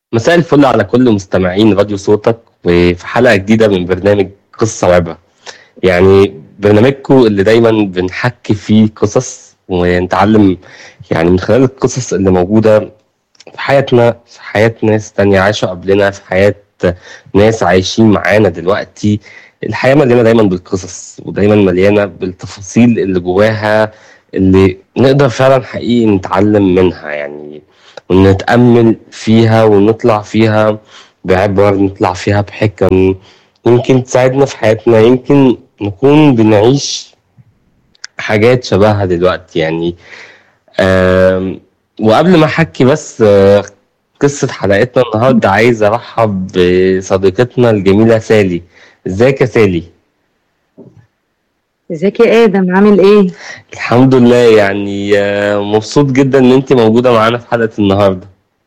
مساء الفل على كل مستمعين راديو صوتك وفي حلقة جديدة من برنامج قصة وعبرة يعني برنامجكم اللي دايما بنحكي فيه قصص ونتعلم يعني من خلال القصص اللي موجودة في حياتنا في حياة ناس تانية عايشة قبلنا في حياة ناس عايشين معانا دلوقتي الحياة مليانة دايما بالقصص ودايما مليانة بالتفاصيل اللي جواها اللي نقدر فعلا حقيقي نتعلم منها يعني ونتأمل فيها ونطلع فيها بعبر نطلع فيها بحكم يمكن تساعدنا في حياتنا يمكن نكون بنعيش حاجات شبهها دلوقتي يعني آم، وقبل ما احكي بس آه، قصة حلقتنا النهاردة عايز ارحب بصديقتنا الجميلة سالي ازيك يا سالي ازيك يا ادم عامل ايه الحمد لله يعني آه، مبسوط جدا ان انت موجودة معانا في حلقة النهاردة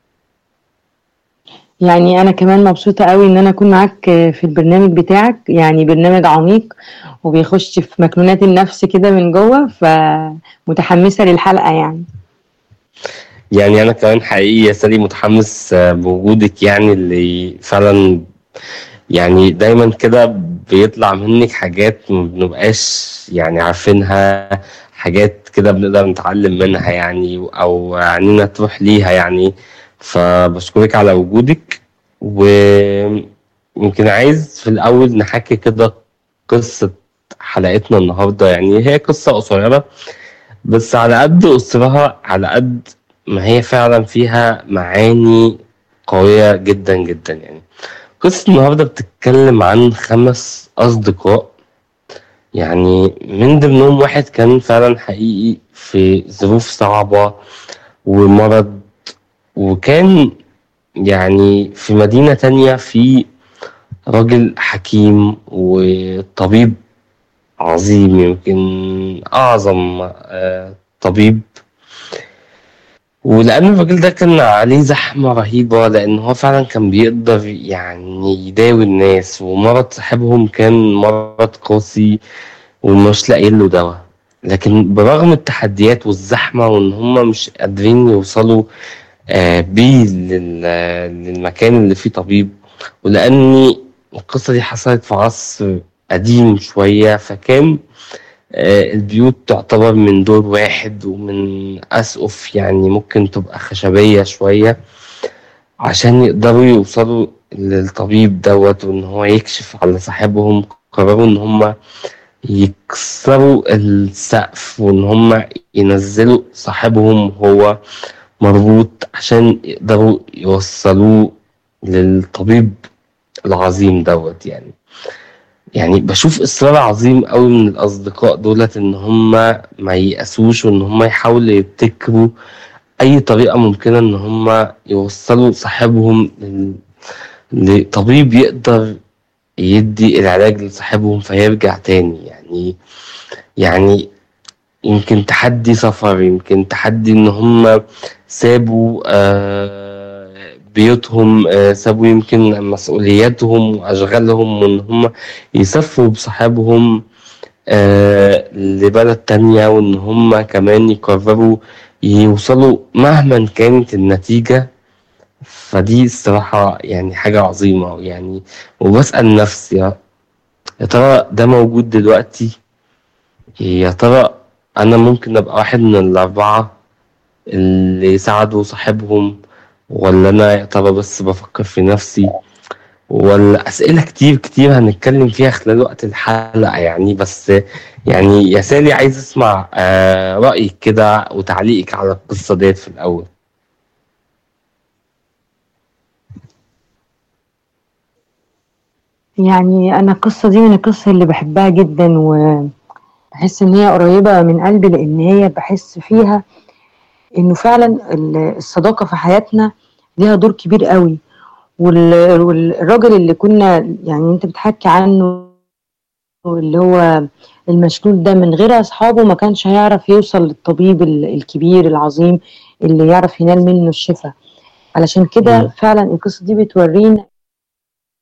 يعني انا كمان مبسوطه قوي ان انا اكون معاك في البرنامج بتاعك يعني برنامج عميق وبيخش في مكنونات النفس كده من جوه فمتحمسه للحلقه يعني يعني انا كمان حقيقي يا سالي متحمس آه، بوجودك يعني اللي فعلا يعني دايما كده بيطلع منك حاجات ما بنبقاش يعني عارفينها حاجات كده بنقدر نتعلم منها يعني او عينينا تروح ليها يعني فبشكرك على وجودك ويمكن عايز في الاول نحكي كده قصة حلقتنا النهاردة يعني هي قصة قصيرة بس على قد قصرها على قد ما هي فعلا فيها معاني قوية جدا جدا يعني قصة النهاردة بتتكلم عن خمس أصدقاء يعني من ضمنهم واحد كان فعلا حقيقي في ظروف صعبة ومرض وكان يعني في مدينة تانية في راجل حكيم وطبيب عظيم يمكن أعظم آه، طبيب ولأن الراجل ده كان عليه زحمة رهيبة لأن هو فعلا كان بيقدر يعني يداوي الناس ومرض صاحبهم كان مرض قاسي ومش لاقيين له دواء لكن برغم التحديات والزحمة وإن هم مش قادرين يوصلوا آه، بيه لل- للمكان اللي فيه طبيب ولأن القصة دي حصلت في عصر قديم شوية فكان آه، البيوت تعتبر من دور واحد ومن أسقف يعني ممكن تبقى خشبية شوية عشان يقدروا يوصلوا للطبيب دوت وإن هو يكشف على صاحبهم قرروا إن هما يكسروا السقف وإن هما ينزلوا صاحبهم هو مربوط عشان يقدروا يوصلوه للطبيب العظيم دوت يعني يعني بشوف إصرار عظيم قوي من الأصدقاء دولت إن هما ما ييأسوش وإن هما يحاولوا يبتكروا أي طريقة ممكنة إن هما يوصلوا صاحبهم لل- لطبيب يقدر يدي العلاج لصاحبهم فيرجع تاني يعني يعني يمكن تحدي سفر يمكن تحدي إن هما سابوا آه، بيوتهم آه، سابوا يمكن مسؤولياتهم وأشغالهم وإن هم يسافروا بصحابهم آه، لبلد تانية وإن هم كمان يقرروا يوصلوا مهما كانت النتيجة فدي الصراحة يعني حاجة عظيمة يعني وبسأل نفسي يا يا ترى ده موجود دلوقتي يا ترى أنا ممكن أبقى واحد من الأربعة اللي ساعدوا صاحبهم ولا أنا يا ترى بس بفكر في نفسي ولا أسئلة كتير كتير هنتكلم فيها خلال وقت الحلقة يعني بس يعني يا سالي عايز أسمع آه، رأيك كده وتعليقك على القصة ديت في الأول يعني انا القصه دي من القصص اللي بحبها جدا وبحس ان هي قريبه من قلبي لان هي بحس فيها انه فعلا ال- الصداقه في حياتنا ليها دور كبير قوي وال- والراجل اللي كنا يعني انت بتحكي عنه اللي هو المشلول ده من غير اصحابه ما كانش هيعرف يوصل للطبيب ال- الكبير العظيم اللي يعرف ينال منه الشفاء علشان كده مم. فعلا القصه دي بتورينا